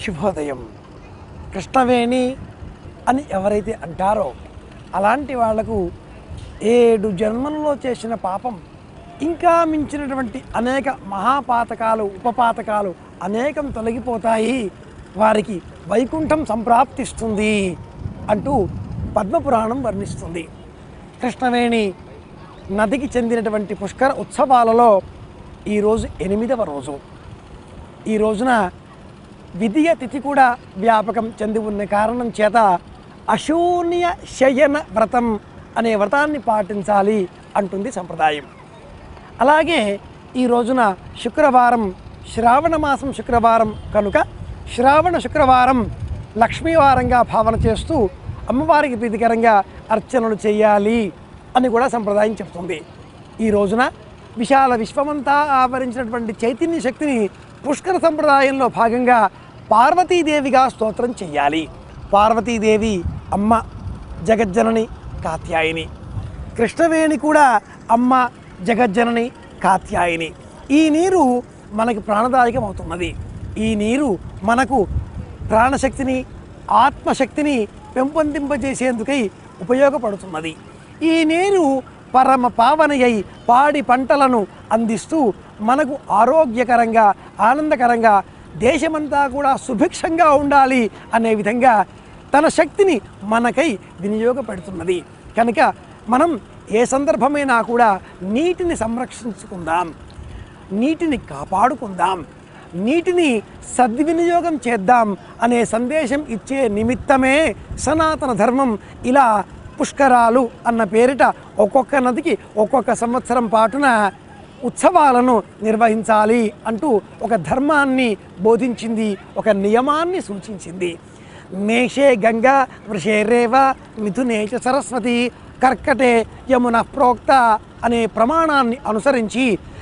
శుభోదయం కృష్ణవేణి అని ఎవరైతే అంటారో అలాంటి వాళ్లకు ఏడు జన్మల్లో చేసిన పాపం ఇంకా మించినటువంటి అనేక మహాపాతకాలు ఉపపాతకాలు అనేకం తొలగిపోతాయి వారికి వైకుంఠం సంప్రాప్తిస్తుంది అంటూ పద్మపురాణం వర్ణిస్తుంది కృష్ణవేణి నదికి చెందినటువంటి పుష్కర ఉత్సవాలలో ఈరోజు ఎనిమిదవ రోజు ఈ రోజున విధియ తిథి కూడా వ్యాపకం చెంది ఉన్న కారణం చేత అశూన్య శయన వ్రతం అనే వ్రతాన్ని పాటించాలి అంటుంది సంప్రదాయం అలాగే ఈ రోజున శుక్రవారం శ్రావణ మాసం శుక్రవారం కనుక శ్రావణ శుక్రవారం లక్ష్మీవారంగా భావన చేస్తూ అమ్మవారికి ప్రీతికరంగా అర్చనలు చేయాలి అని కూడా సంప్రదాయం చెప్తుంది ఈ రోజున విశాల విశ్వమంతా ఆవరించినటువంటి చైతన్య శక్తిని పుష్కర సంప్రదాయంలో భాగంగా పార్వతీదేవిగా స్తోత్రం చెయ్యాలి పార్వతీదేవి అమ్మ జగజ్జనని కాత్యాయిని కృష్ణవేణి కూడా అమ్మ జగజ్జనని కాత్యాయిని ఈ నీరు మనకి ప్రాణదాయకం అవుతున్నది ఈ నీరు మనకు ప్రాణశక్తిని ఆత్మశక్తిని పెంపొందింపజేసేందుకై ఉపయోగపడుతున్నది ఈ నీరు పరమ పావనయై పాడి పంటలను అందిస్తూ మనకు ఆరోగ్యకరంగా ఆనందకరంగా దేశమంతా కూడా సుభిక్షంగా ఉండాలి అనే విధంగా తన శక్తిని మనకై వినియోగపెడుతున్నది కనుక మనం ఏ సందర్భమైనా కూడా నీటిని సంరక్షించుకుందాం నీటిని కాపాడుకుందాం నీటిని సద్వినియోగం చేద్దాం అనే సందేశం ఇచ్చే నిమిత్తమే సనాతన ధర్మం ఇలా పుష్కరాలు అన్న పేరిట ఒక్కొక్క నదికి ఒక్కొక్క సంవత్సరం పాటున ఉత్సవాలను నిర్వహించాలి అంటూ ఒక ధర్మాన్ని బోధించింది ఒక నియమాన్ని సూచించింది మేషే గంగా వృషే రేవ మిథునే చ సరస్వతి కర్కటే యమున ప్రోక్త అనే ప్రమాణాన్ని అనుసరించి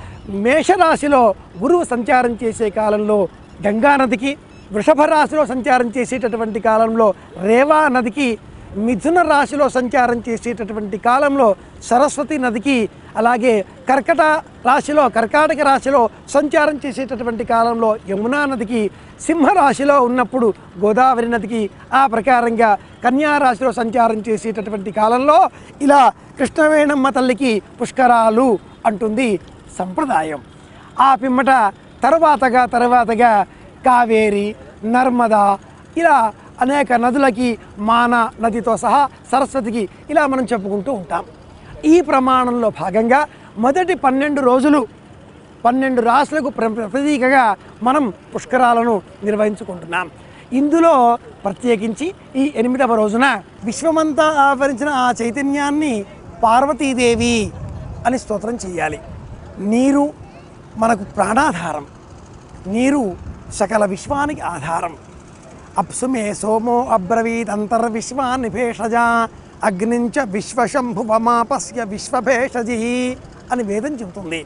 మేషరాశిలో గురువు సంచారం చేసే కాలంలో గంగా నదికి వృషభ రాశిలో సంచారం చేసేటటువంటి కాలంలో రేవా నదికి మిథున రాశిలో సంచారం చేసేటటువంటి కాలంలో సరస్వతి నదికి అలాగే కర్కట రాశిలో కర్కాటక రాశిలో సంచారం చేసేటటువంటి కాలంలో యమునా నదికి సింహరాశిలో ఉన్నప్పుడు గోదావరి నదికి ఆ ప్రకారంగా కన్యా రాశిలో సంచారం చేసేటటువంటి కాలంలో ఇలా కృష్ణవేణమ్మ తల్లికి పుష్కరాలు అంటుంది సంప్రదాయం ఆ పిమ్మట తర్వాతగా తర్వాతగా కావేరి నర్మదా ఇలా అనేక నదులకి మాన నదితో సహా సరస్వతికి ఇలా మనం చెప్పుకుంటూ ఉంటాం ఈ ప్రమాణంలో భాగంగా మొదటి పన్నెండు రోజులు పన్నెండు రాశులకు ప్ర ప్రతీకగా మనం పుష్కరాలను నిర్వహించుకుంటున్నాం ఇందులో ప్రత్యేకించి ఈ ఎనిమిదవ రోజున విశ్వమంతా ఆవరించిన ఆ చైతన్యాన్ని పార్వతీదేవి అని స్తోత్రం చేయాలి నీరు మనకు ప్రాణాధారం నీరు సకల విశ్వానికి ఆధారం అప్సుమే సోమో అబ్రవీద్ అంతర్విశ్వాన్ని భేషజ అగ్నించ విశ్వశంభువమాపస్య విశ్వభేషజి అని వేదం చెబుతుంది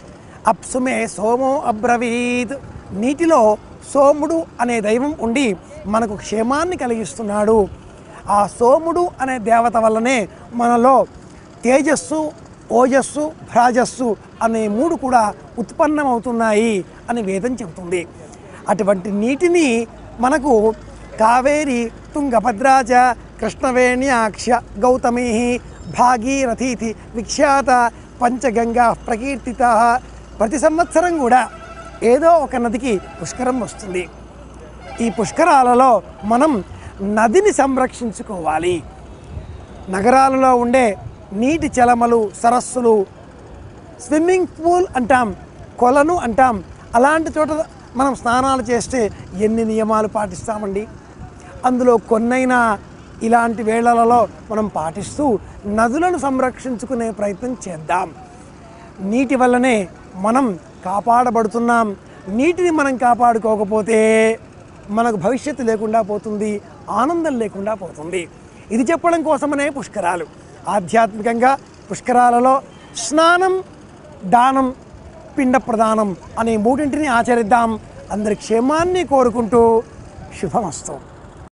అప్సుమే సోమో అబ్రవీద్ నీటిలో సోముడు అనే దైవం ఉండి మనకు క్షేమాన్ని కలిగిస్తున్నాడు ఆ సోముడు అనే దేవత వల్లనే మనలో తేజస్సు ఓజస్సు భ్రాజస్సు అనే మూడు కూడా ఉత్పన్నమవుతున్నాయి అని వేదం చెబుతుంది అటువంటి నీటిని మనకు కావేరి తుంగభద్రాచ కృష్ణవేణ్యాక్ష గౌతమీ భాగీరథీతి విఖ్యాత పంచగంగా ప్రకీర్తిత ప్రతి సంవత్సరం కూడా ఏదో ఒక నదికి పుష్కరం వస్తుంది ఈ పుష్కరాలలో మనం నదిని సంరక్షించుకోవాలి నగరాలలో ఉండే నీటి చలమలు సరస్సులు స్విమ్మింగ్ పూల్ అంటాం కొలను అంటాం అలాంటి చోట మనం స్నానాలు చేస్తే ఎన్ని నియమాలు పాటిస్తామండి అందులో కొన్నైనా ఇలాంటి వేళలలో మనం పాటిస్తూ నదులను సంరక్షించుకునే ప్రయత్నం చేద్దాం నీటి వల్లనే మనం కాపాడబడుతున్నాం నీటిని మనం కాపాడుకోకపోతే మనకు భవిష్యత్తు లేకుండా పోతుంది ఆనందం లేకుండా పోతుంది ఇది చెప్పడం కోసమనే పుష్కరాలు ఆధ్యాత్మికంగా పుష్కరాలలో స్నానం దానం పిండ ప్రదానం అనే మూడింటిని ఆచరిద్దాం అందరి క్షేమాన్ని కోరుకుంటూ శుభమస్తు